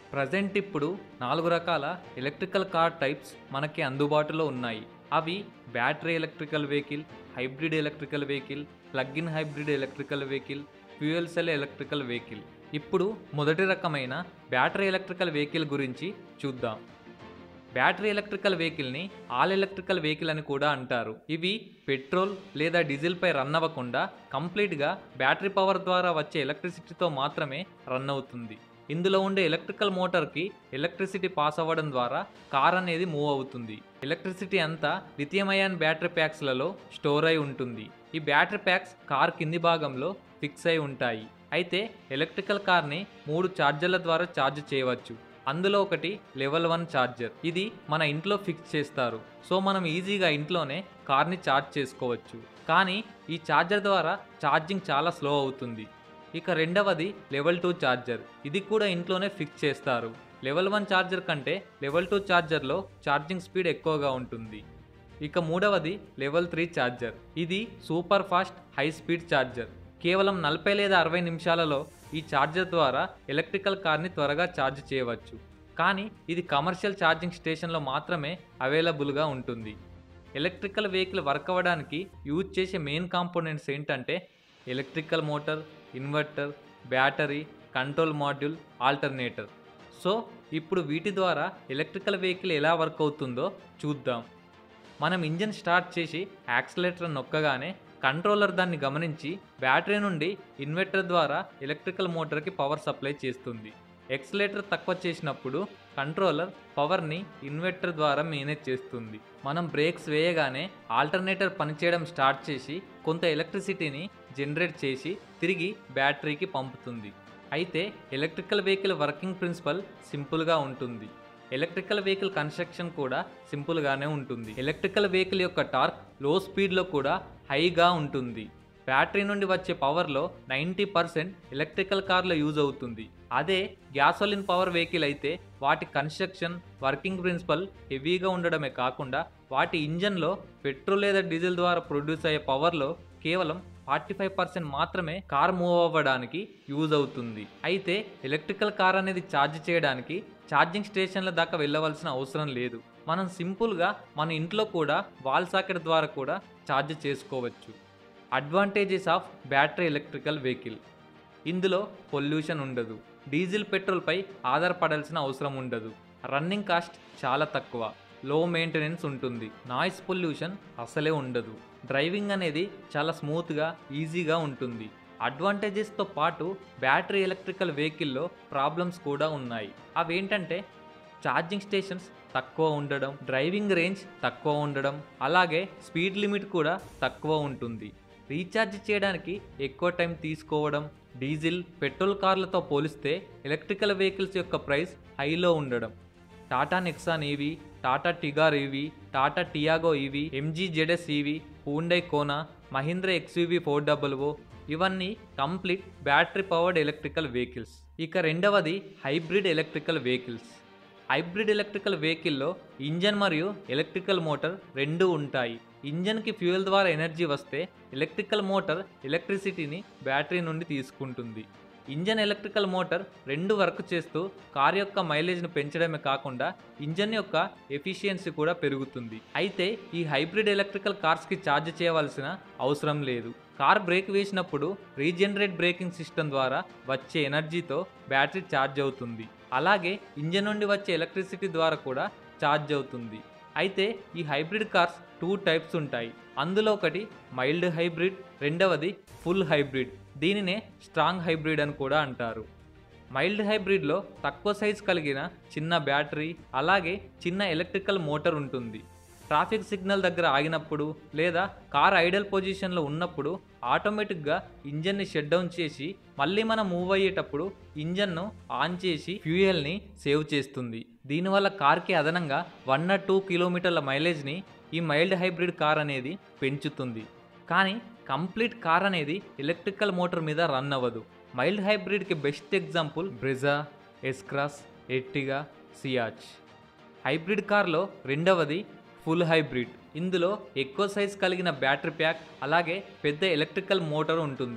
present ఇప్పుడు నాలుగు రకాల ఎలక్ట్రికల్ కార్ టైప్స్ మనకి అందుబాటులో ఉన్నాయి అవి battery electrical vehicle hybrid electrical vehicle plug in hybrid electrical vehicle fuel cell electrical vehicle ఇప్పుడు మొదటి రకమైన బ్యాటరీ ఎలక్ట్రికల్ వెహికల్ గురించి చూద్దాం బ్యాటరీ ఎలక్ట్రికల్ వెహికల్ని ఆల్ ఎలక్ట్రికల్ వెహికల్ అని కూడా అంటారు ఇవి పెట్రోల్ లేదా డీజిల్పై రన్ అవ్వకుండా కంప్లీట్గా బ్యాటరీ పవర్ ద్వారా వచ్చే ఎలక్ట్రిసిటీతో మాత్రమే రన్ అవుతుంది ఇందులో ఉండే ఎలక్ట్రికల్ మోటార్కి ఎలక్ట్రిసిటీ పాస్ అవ్వడం ద్వారా కార్ అనేది మూవ్ అవుతుంది ఎలక్ట్రిసిటీ అంతా లిథియం అయాన్ బ్యాటరీ ప్యాక్స్లలో స్టోర్ అయి ఉంటుంది ఈ బ్యాటరీ ప్యాక్స్ కార్ కింది భాగంలో ఫిక్స్ అయి ఉంటాయి అయితే ఎలక్ట్రికల్ కార్ని మూడు ఛార్జర్ల ద్వారా ఛార్జ్ చేయవచ్చు అందులో ఒకటి లెవెల్ వన్ ఛార్జర్ ఇది మన ఇంట్లో ఫిక్స్ చేస్తారు సో మనం ఈజీగా ఇంట్లోనే కార్ని ఛార్జ్ చేసుకోవచ్చు కానీ ఈ ఛార్జర్ ద్వారా ఛార్జింగ్ చాలా స్లో అవుతుంది ఇక రెండవది లెవెల్ టూ ఛార్జర్ ఇది కూడా ఇంట్లోనే ఫిక్స్ చేస్తారు లెవెల్ వన్ ఛార్జర్ కంటే లెవెల్ టూ ఛార్జర్లో ఛార్జింగ్ స్పీడ్ ఎక్కువగా ఉంటుంది ఇక మూడవది లెవెల్ త్రీ ఛార్జర్ ఇది super fast high speed charger కేవలం నలభై లేదా అరవై నిమిషాలలో ఈ ఛార్జర్ ద్వారా ఎలక్ట్రికల్ కార్ని త్వరగా ఛార్జ్ చేయవచ్చు కానీ ఇది కమర్షియల్ ఛార్జింగ్ స్టేషన్లో మాత్రమే అవైలబుల్గా ఉంటుంది ఎలక్ట్రికల్ వెహికల్ వర్క్ అవ్వడానికి యూజ్ చేసే మెయిన్ కాంపోనెంట్స్ ఏంటంటే electrical motor inverter battery control module alternator so ఇప్పుడు వీటి ద్వారా ఎలక్ట్రికల్ వెహికల్ ఎలా వర్క్ అవుతుందో చూద్దాం మనం ఇంజిన్ స్టార్ట్ చేసి యాక్సిలేటర్ నొక్కగానే కంట్రోలర్ దాన్ని గమనించి బ్యాటరీ నుండి ఇన్వర్టర్ ద్వారా ఎలక్ట్రికల్ మోటార్కి పవర్ సప్లై చేస్తుంది ఎక్సలేటర్ తక్కువ చేసినప్పుడు కంట్రోలర్ పవర్ని ఇన్వర్టర్ ద్వారా మేనేజ్ చేస్తుంది మనం బ్రేక్స్ వేయగానే ఆల్టర్నేటర్ పనిచేయడం స్టార్ట్ చేసి కొంత ఎలక్ట్రిసిటీని జనరేట్ చేసి తిరిగి బ్యాటరీకి పంపుతుంది అయితే ఎలక్ట్రికల్ వెహికల్ వర్కింగ్ ప్రిన్సిపల్ సింపుల్గా ఉంటుంది ఎలక్ట్రికల్ వెహికల్ కన్స్ట్రక్షన్ కూడా సింపుల్గానే ఉంటుంది ఎలక్ట్రికల్ వెహికల్ యొక్క టార్క్ లో స్పీడ్లో కూడా హైగా ఉంటుంది బ్యాటరీ నుండి వచ్చే పవర్లో నైంటీ పర్సెంట్ ఎలక్ట్రికల్ కార్లో యూజ్ అవుతుంది అదే గ్యాసోలిన్ పవర్ వెహికల్ అయితే వాటి కన్స్ట్రక్షన్ వర్కింగ్ ప్రిన్సిపల్ హెవీగా ఉండడమే కాకుండా వాటి ఇంజన్లో పెట్రోల్ లేదా డీజిల్ ద్వారా ప్రొడ్యూస్ అయ్యే పవర్లో కేవలం ఫార్టీ ఫైవ్ పర్సెంట్ మాత్రమే కార్ మూవ్ అవ్వడానికి యూజ్ అవుతుంది అయితే ఎలక్ట్రికల్ కార్ అనేది ఛార్జ్ చేయడానికి ఛార్జింగ్ స్టేషన్ల దాకా వెళ్ళవలసిన అవసరం లేదు మనం సింపుల్గా మన ఇంట్లో కూడా వాల్ సాకెట్ ద్వారా కూడా ఛార్జ్ చేసుకోవచ్చు advantages of battery electrical vehicle ఇందులో పొల్యూషన్ ఉండదు డీజిల్ పెట్రోల్పై ఆధారపడాల్సిన అవసరం ఉండదు రన్నింగ్ కాస్ట్ చాలా తక్కువ లో మెయింటెనెన్స్ ఉంటుంది నాయిస్ పొల్యూషన్ అసలే ఉండదు డ్రైవింగ్ అనేది చాలా స్మూత్గా ఈజీగా ఉంటుంది అడ్వాంటేజెస్తో పాటు బ్యాటరీ ఎలక్ట్రికల్ వెహికల్లో ప్రాబ్లమ్స్ కూడా ఉన్నాయి అవేంటంటే ఛార్జింగ్ స్టేషన్స్ తక్కువ ఉండడం డ్రైవింగ్ రేంజ్ తక్కువ ఉండడం అలాగే స్పీడ్ లిమిట్ కూడా తక్కువ ఉంటుంది రీఛార్జ్ చేయడానికి ఎక్కువ టైం తీసుకోవడం డీజిల్ పెట్రోల్ కార్లతో పోలిస్తే ఎలక్ట్రికల్ వెహికల్స్ యొక్క ప్రైస్ హైలో ఉండడం Tata Nexon EV Tata Tigor EV Tata Tiago EV MG ZS EV Hyundai Kona Mahindra XUV four double O ఇవన్నీ complete battery powered electrical vehicles ఇక రెండవది hybrid electrical vehicles hybrid electrical వెహికల్లో engine మరియు electrical motor రెండు ఉంటాయి ఇంజన్కి ఫ్యూయల్ ద్వారా ఎనర్జీ వస్తే ఎలక్ట్రికల్ మోటార్ ఎలక్ట్రిసిటీని బ్యాటరీ నుండి తీసుకుంటుంది ఇంజన్ ఎలక్ట్రికల్ మోటార్ రెండు వర్క్ చేస్తూ కార్ యొక్క మైలేజ్ను పెంచడమే కాకుండా ఇంజన్ యొక్క ఎఫిషియన్సీ కూడా పెరుగుతుంది అయితే ఈ హైబ్రిడ్ ఎలక్ట్రికల్ కార్స్కి ఛార్జ్ చేయవలసిన అవసరం లేదు కార్ బ్రేక్ వేసినప్పుడు రీజనరేట్ బ్రేకింగ్ సిస్టమ్ ద్వారా వచ్చే ఎనర్జీతో బ్యాటరీ ఛార్జ్ అవుతుంది అలాగే ఇంజన్ నుండి వచ్చే ఎలక్ట్రిసిటీ ద్వారా కూడా ఛార్జ్ అవుతుంది అయితే ఈ హైబ్రిడ్ కార్స్ టూ టైప్స్ ఉంటాయి అందులో ఒకటి మైల్డ్ హైబ్రిడ్ రెండవది ఫుల్ హైబ్రిడ్ దీనినే స్ట్రాంగ్ హైబ్రిడ్ అని కూడా అంటారు మైల్డ్ హైబ్రిడ్లో తక్కువ సైజ్ కలిగిన చిన్న బ్యాటరీ అలాగే చిన్న ఎలక్ట్రికల్ మోటార్ ఉంటుంది ట్రాఫిక్ సిగ్నల్ దగ్గర ఆగినప్పుడు లేదా కార్ ఐడల్ పొజిషన్లో ఉన్నప్పుడు ఆటోమేటిక్గా ఇంజన్ని షట్ డౌన్ చేసి మళ్ళీ మనం మూవ్ అయ్యేటప్పుడు ఇంజన్ను ఆన్ చేసి ఫ్యూయల్ని సేవ్ చేస్తుంది దీనివల్ల కార్కి అదనంగా వన్ ఆర్ టూ కిలోమీటర్ల మైలేజ్ని ఈ మైల్డ్ హైబ్రిడ్ కార్ అనేది పెంచుతుంది కానీ కంప్లీట్ కార్ అనేది ఎలక్ట్రికల్ మోటార్ మీద రన్ అవ్వదు మైల్డ్ హైబ్రిడ్కి best example Brezza S Cross Ertiga Ciaz hybrid కార్లో రెండవది ఫుల్ హైబ్రిడ్ ఇందులో ఎక్కువ సైజ్ కలిగిన బ్యాటరీ ప్యాక్ అలాగే పెద్ద ఎలక్ట్రికల్ మోటార్ ఉంటుంది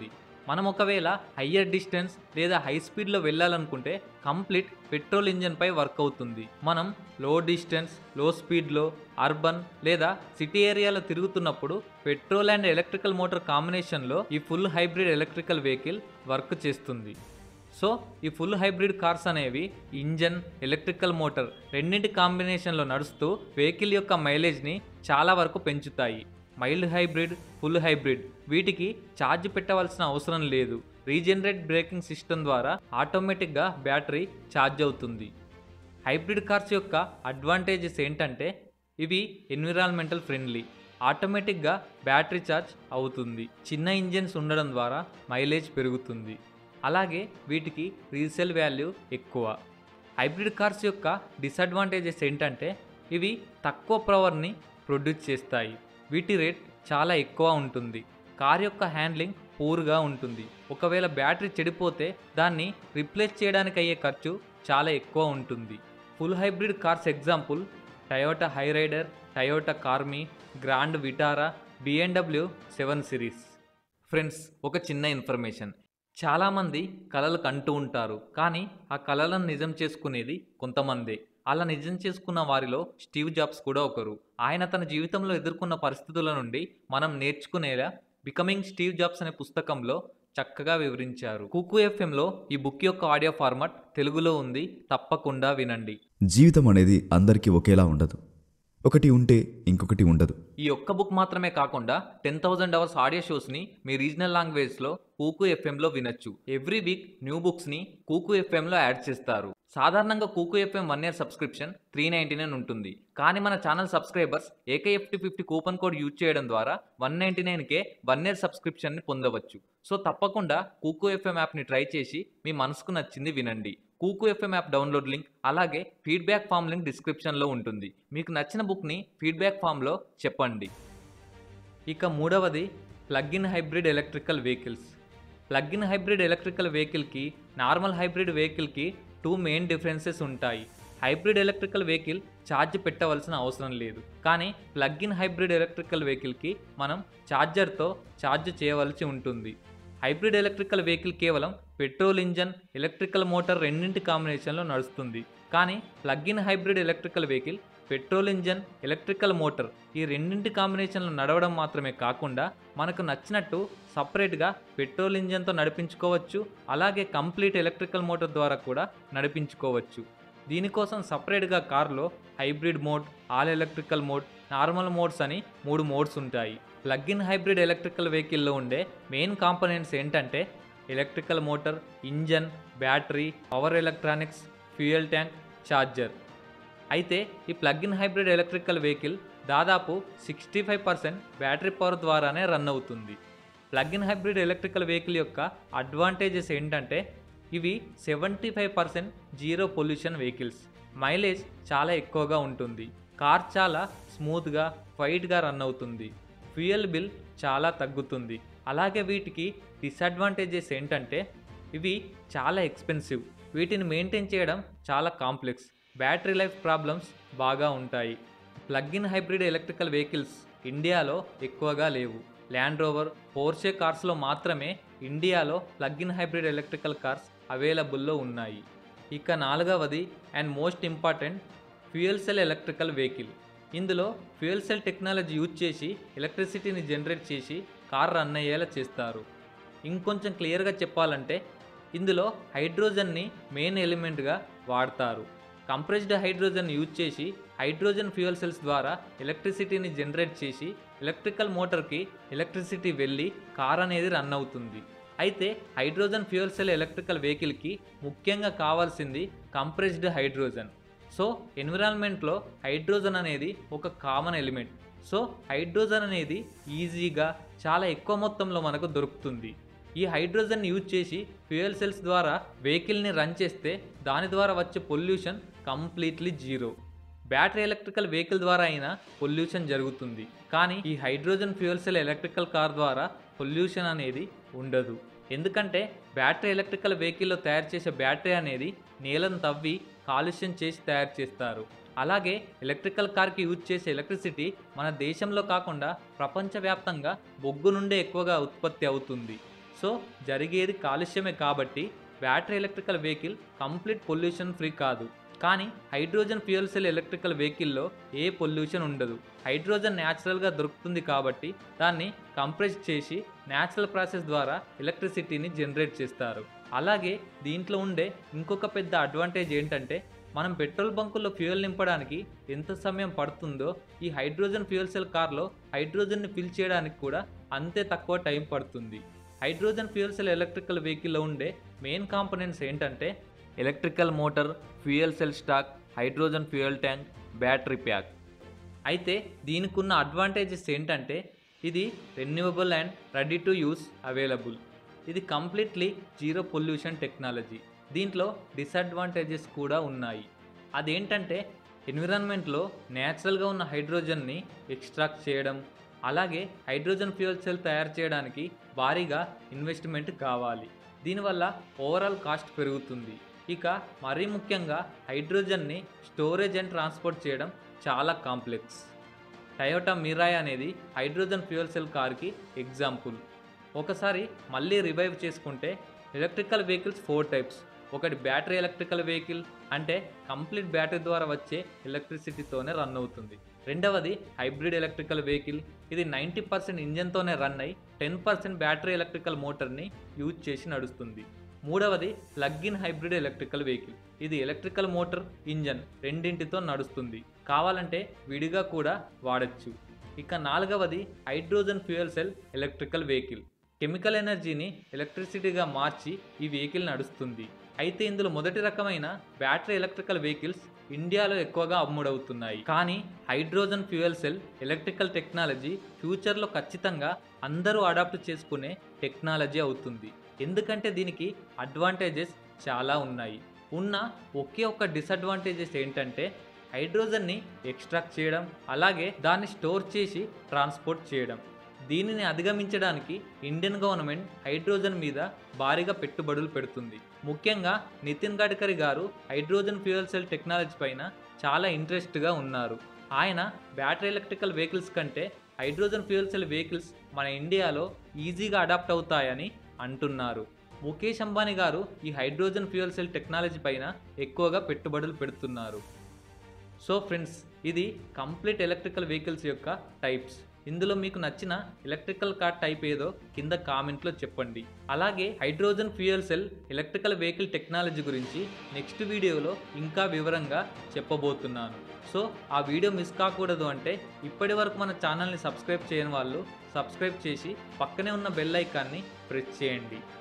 మనం ఒకవేళ హయ్యర్ డిస్టెన్స్ లేదా హై స్పీడ్లో వెళ్ళాలనుకుంటే కంప్లీట్ పెట్రోల్ ఇంజన్పై వర్క్ అవుతుంది మనం లో డిస్టెన్స్ లో స్పీడ్లో అర్బన్ లేదా సిటీ ఏరియాలో తిరుగుతున్నప్పుడు పెట్రోల్ అండ్ ఎలక్ట్రికల్ మోటార్ కాంబినేషన్లో ఈ full hybrid electrical vehicle work చేస్తుంది సో ఈ ఫుల్ హైబ్రిడ్ కార్స్ అనేవి ఇంజన్ ఎలక్ట్రికల్ మోటార్ రెండింటి కాంబినేషన్లో నడుస్తూ వెహికల్ యొక్క మైలేజ్ని చాలా వరకు పెంచుతాయి మైల్డ్ హైబ్రిడ్ ఫుల్ హైబ్రిడ్ వీటికి ఛార్జ్ పెట్టవలసిన అవసరం లేదు రీజనరేట్ బ్రేకింగ్ సిస్టమ్ ద్వారా ఆటోమేటిక్గా బ్యాటరీ ఛార్జ్ అవుతుంది హైబ్రిడ్ కార్స్ యొక్క అడ్వాంటేజెస్ ఏంటంటే ఇవి ఎన్విరాన్మెంటల్ ఫ్రెండ్లీ ఆటోమేటిక్గా బ్యాటరీ ఛార్జ్ అవుతుంది చిన్న ఇంజిన్స్ ఉండడం ద్వారా మైలేజ్ పెరుగుతుంది అలాగే వీటికి రీసేల్ వాల్యూ ఎక్కువ హైబ్రిడ్ కార్స్ యొక్క డిసడ్వాంటేజెస్ ఏంటంటే ఇవి తక్కువ పవర్ని ప్రొడ్యూస్ చేస్తాయి వీటి రేట్ చాలా ఎక్కువ ఉంటుంది కార్ యొక్క హ్యాండ్లింగ్ పూర్గా ఉంటుంది ఒకవేళ బ్యాటరీ చెడిపోతే దాన్ని రిప్లేస్ చేయడానికి అయ్యే ఖర్చు చాలా ఎక్కువ ఉంటుంది full hybrid cars example Toyota Hyryder Toyota కార్మీ Grand Vitara BMW seven series friends ఒక చిన్న ఇన్ఫర్మేషన్ చాలామంది కళలు కంటూ ఉంటారు కానీ ఆ కళలను నిజం చేసుకునేది కొంతమందే అలా నిజం చేసుకున్న వారిలో స్టీవ్ జాబ్స్ కూడా ఒకరు ఆయన తన జీవితంలో ఎదుర్కొన్న పరిస్థితుల నుండి మనం నేర్చుకునేలా బికమింగ్ స్టీవ్ జాబ్స్ అనే పుస్తకంలో చక్కగా వివరించారు కుకు ఎఫ్ఎంలో ఈ బుక్ యొక్క ఆడియో ఫార్మాట్ తెలుగులో ఉంది తప్పకుండా వినండి జీవితం అనేది అందరికీ ఒకేలా ఉండదు ఒకటి ఉంటే ఇంకొకటి ఉండదు ఈ ఒక్క బుక్ మాత్రమే కాకుండా టెన్ థౌసండ్ అవర్స్ ఆడియో షోస్ని మీ రీజనల్ లాంగ్వేజ్లో కూకు ఎఫ్ఎంలో వినొచ్చు ఎవ్రీ వీక్ న్యూ బుక్స్ని కూకు ఎఫ్ఎంలో యాడ్ చేస్తారు సాధారణంగా Kuku FM one year subscription three ninety nine ఉంటుంది కానీ మన channel subscribers AKFT fifty coupon code use చేయడం ద్వారా వన్ నైంటీ నైన్కే వన్ ఇయర్ సబ్స్క్రిప్షన్ని పొందవచ్చు సో తప్పకుండా కూకు ఎఫ్ఎం యాప్ని ట్రై చేసి మీ మనసుకు నచ్చింది వినండి Kuku FM app download link అలాగే ఫీడ్బ్యాక్ ఫామ్ లింక్ డిస్క్రిప్షన్లో ఉంటుంది మీకు నచ్చిన బుక్ని ఫీడ్బ్యాక్ ఫామ్లో చెప్పండి ఇక మూడవది plug in hybrid electrical vehicles plug in hybrid electrical వెహికల్కి నార్మల్ హైబ్రిడ్ వెహికల్కి టూ మెయిన్ డిఫరెన్సెస్ ఉంటాయి హైబ్రిడ్ ఎలక్ట్రికల్ వెహికల్ ఛార్జ్ పెట్టవలసిన అవసరం లేదు కానీ ప్లగ్ ఇన్ హైబ్రిడ్ ఎలక్ట్రికల్ వెహికల్కి మనం ఛార్జర్తో ఛార్జ్ చేయవలసి ఉంటుంది హైబ్రిడ్ ఎలక్ట్రికల్ వెహికల్ కేవలం పెట్రోల్ ఇంజన్ ఎలక్ట్రికల్ మోటార్ రెండింటి కాంబినేషన్లో నడుస్తుంది కానీ plug in hybrid electrical vehicle petrol engine electrical motor ఈ రెండింటి కాంబినేషన్లో నడవడం మాత్రమే కాకుండా మనకు నచ్చినట్టు సపరేట్గా పెట్రోల్ ఇంజన్తో నడిపించుకోవచ్చు అలాగే కంప్లీట్ ఎలక్ట్రికల్ మోటార్ ద్వారా కూడా నడిపించుకోవచ్చు దీనికోసం సపరేట్గా కార్లో hybrid mode all electrical mode normal modes అని మూడు మోడ్స్ ఉంటాయి ప్లగ్ ఇన్ హైబ్రిడ్ ఎలక్ట్రికల్ వెహికల్లో ఉండే మెయిన్ కాంపోనెంట్స్ ఏంటంటే electrical motor engine battery power electronics fuel tank charger అయితే ఈ plug in hybrid electrical vehicle దాదాపు sixty five percent battery power ద్వారానే రన్ అవుతుంది plug in hybrid electrical vehicle యొక్క advantages ఏంటంటే ఇవి seventy five percent zero pollution vehicles mileage చాలా ఎక్కువగా ఉంటుంది కార్ చాలా స్మూత్గా వైట్గా రన్ అవుతుంది ఫ్యూయల్ బిల్ చాలా తగ్గుతుంది అలాగే వీటికి డిసడ్వాంటేజెస్ ఏంటంటే ఇవి చాలా ఎక్స్పెన్సివ్ వీటిని మెయింటైన్ చేయడం చాలా కాంప్లెక్స్ బ్యాటరీ లైఫ్ ప్రాబ్లమ్స్ బాగా ఉంటాయి plug in hybrid electrical vehicles ఇండియాలో ఎక్కువగా లేవు ల్యాండ్ రోవర్ పోర్షే కార్స్లో మాత్రమే ఇండియాలో plug in hybrid electrical cars అవైలబుల్లో ఉన్నాయి ఇక నాలుగవది and most important fuel cell electrical vehicle ఇందులో ఫ్యూయల్ సెల్ టెక్నాలజీ యూజ్ చేసి ఎలక్ట్రిసిటీని జనరేట్ చేసి కార్ రన్ అయ్యేలా చేస్తారు ఇంకొంచెం క్లియర్గా చెప్పాలంటే ఇందులో హైడ్రోజన్ని మెయిన్ ఎలిమెంట్గా వాడతారు కంప్రెస్డ్ హైడ్రోజన్ యూజ్ చేసి హైడ్రోజన్ ఫ్యూయల్ సెల్స్ ద్వారా ఎలక్ట్రిసిటీని జనరేట్ చేసి ఎలక్ట్రికల్ మోటార్కి ఎలక్ట్రిసిటీ వెళ్ళి కార్ అనేది రన్ అవుతుంది అయితే హైడ్రోజన్ ఫ్యూయల్ సెల్ ఎలక్ట్రికల్ వెహికల్కి ముఖ్యంగా కావాల్సింది కంప్రెస్డ్ హైడ్రోజన్ సో ఎన్విరాన్మెంట్లో హైడ్రోజన్ అనేది ఒక కామన్ ఎలిమెంట్ సో హైడ్రోజన్ అనేది ఈజీగా చాలా ఎక్కువ మొత్తంలో మనకు దొరుకుతుంది ఈ హైడ్రోజన్ యూజ్ చేసి ఫ్యూయల్ సెల్స్ ద్వారా వెహికల్ని రన్ చేస్తే దాని ద్వారా వచ్చే pollution completely zero battery electrical vehicle ద్వారా అయినా పొల్యూషన్ జరుగుతుంది కానీ ఈ hydrogen fuel cell electrical car ద్వారా పొల్యూషన్ అనేది ఉండదు ఎందుకంటే బ్యాటరీ ఎలక్ట్రికల్ వెహికల్లో తయారు చేసే బ్యాటరీ అనేది నేలను తవ్వి కాలుష్యం చేసి తయారు చేస్తారు అలాగే ఎలక్ట్రికల్ కార్కి యూజ్ చేసే ఎలక్ట్రిసిటీ మన దేశంలో కాకుండా ప్రపంచవ్యాప్తంగా బొగ్గు నుండే ఎక్కువగా ఉత్పత్తి అవుతుంది సో జరిగేది కాలుష్యమే కాబట్టి battery electrical vehicle complete pollution free కాదు కానీ హైడ్రోజన్ ఫ్యూయల్ సెల్ ఎలక్ట్రికల్ వెహికల్లో ఏ పొల్యూషన్ ఉండదు హైడ్రోజన్ న్యాచురల్గా దొరుకుతుంది కాబట్టి దాన్ని కంప్రెస్ చేసి న్యాచురల్ ప్రాసెస్ ద్వారా ఎలక్ట్రిసిటీని జనరేట్ చేస్తారు అలాగే దీంట్లో ఉండే ఇంకొక పెద్ద అడ్వాంటేజ్ ఏంటంటే మనం పెట్రోల్ బంకుల్లో ఫ్యూయల్ నింపడానికి ఎంత సమయం పడుతుందో ఈ హైడ్రోజన్ ఫ్యూయల్ సెల్ కార్లో హైడ్రోజన్ని ఫిల్ చేయడానికి కూడా అంతే తక్కువ టైం పడుతుంది హైడ్రోజన్ ఫ్యూయల్ సెల్ ఎలక్ట్రికల్ వెహికల్లో ఉండే మెయిన్ కాంపోనెంట్స్ ఏంటంటే electrical motor fuel cell stack hydrogen fuel tank battery pack అయితే దీనికి ఉన్న అడ్వాంటేజెస్ ఏంటంటే ఇది renewable and ready to use available ఇది కంప్లీట్లీ జీరో పొల్యూషన్ టెక్నాలజీ దీంట్లో డిసడ్వాంటేజెస్ కూడా ఉన్నాయి అదేంటంటే ఎన్విరాన్మెంట్లో న్యాచురల్గా ఉన్న హైడ్రోజన్ని ఎక్స్ట్రాక్ట్ చేయడం అలాగే హైడ్రోజన్ ఫ్యూయల్ సెల్ తయారు చేయడానికి భారీగా ఇన్వెస్ట్మెంట్ కావాలి దీనివల్ల ఓవరాల్ కాస్ట్ పెరుగుతుంది ఇక మరీ ముఖ్యంగా హైడ్రోజన్ని స్టోరేజ్ అండ్ ట్రాన్స్పోర్ట్ చేయడం చాలా కాంప్లెక్స్ టయోటా మిరాయ్ అనేది హైడ్రోజన్ ఫ్యూయల్ సెల్ కార్కి ఎగ్జాంపుల్ ఒకసారి మళ్ళీ రివైవ్ చేసుకుంటే ఎలక్ట్రికల్ వెహికల్స్ ఫోర్ టైప్స్ ఒకటి బ్యాటరీ ఎలక్ట్రికల్ వెహికల్ అంటే కంప్లీట్ బ్యాటరీ ద్వారా వచ్చే ఎలక్ట్రిసిటీతోనే రన్ అవుతుంది రెండవది హైబ్రిడ్ ఎలక్ట్రికల్ వెహికల్ ఇది నైంటీ పర్సెంట్ ఇంజన్తోనే రన్ అయి టెన్ పర్సెంట్ బ్యాటరీ ఎలక్ట్రికల్ మోటార్ని యూజ్ చేసి నడుస్తుంది మూడవది plug in hybrid electrical vehicle ఇది ఎలక్ట్రికల్ మోటార్ ఇంజన్ రెండింటితో నడుస్తుంది కావాలంటే విడిగా కూడా వాడచ్చు ఇక నాలుగవది hydrogen fuel cell electrical vehicle chemical ఎనర్జీని ఎలక్ట్రిసిటీగా మార్చి ఈ వెహికల్ నడుస్తుంది అయితే ఇందులో మొదటి రకమైన బ్యాటరీ ఎలక్ట్రికల్ వెహికల్స్ ఇండియాలో ఎక్కువగా అమ్ముడవుతున్నాయి కానీ hydrogen fuel cell electrical technology ఫ్యూచర్లో ఖచ్చితంగా అందరూ అడాప్ట్ చేసుకునే టెక్నాలజీ అవుతుంది ఎందుకంటే దీనికి అడ్వాంటేజెస్ చాలా ఉన్నాయి ఉన్న ఒకే ఒక్క డిసడ్వాంటేజెస్ ఏంటంటే హైడ్రోజన్ని ఎక్స్ట్రాక్ట్ చేయడం అలాగే దాన్ని స్టోర్ చేసి ట్రాన్స్పోర్ట్ చేయడం దీనిని అధిగమించడానికి ఇండియన్ గవర్నమెంట్ హైడ్రోజన్ మీద భారీగా పెట్టుబడులు పెడుతుంది ముఖ్యంగా నితిన్ గడ్కరీ గారు హైడ్రోజన్ ఫ్యూయల్ సెల్ టెక్నాలజీ పైన చాలా ఇంట్రెస్ట్గా ఉన్నారు ఆయన బ్యాటరీ ఎలక్ట్రికల్ వెహికల్స్ కంటే హైడ్రోజన్ ఫ్యూయల్ సెల్ వెహికల్స్ మన ఇండియాలో ఈజీగా అడాప్ట్ అవుతాయని అంటున్నారు ముఖేష్ అంబానీ గారు ఈ హైడ్రోజన్ ఫ్యూయల్ సెల్ టెక్నాలజీ పైన ఎక్కువగా పెట్టుబడులు పెడుతున్నారు సో ఫ్రెండ్స్ ఇది కంప్లీట్ ఎలక్ట్రికల్ వెహికల్స్ యొక్క టైప్స్ ఇందులో మీకు నచ్చిన ఎలక్ట్రికల్ కార్ టైప్ ఏదో కింద కామెంట్లో చెప్పండి అలాగే hydrogen fuel cell electrical vehicle technology గురించి నెక్స్ట్ వీడియోలో ఇంకా వివరంగా చెప్పబోతున్నాను సో ఆ వీడియో మిస్ కాకూడదు అంటే ఇప్పటి వరకు మన ఛానల్ని సబ్స్క్రైబ్ చేయని వాళ్ళు సబ్స్క్రైబ్ చేసి పక్కనే ఉన్న బెల్ ఐకాన్ని ప్రెస్ చేయండి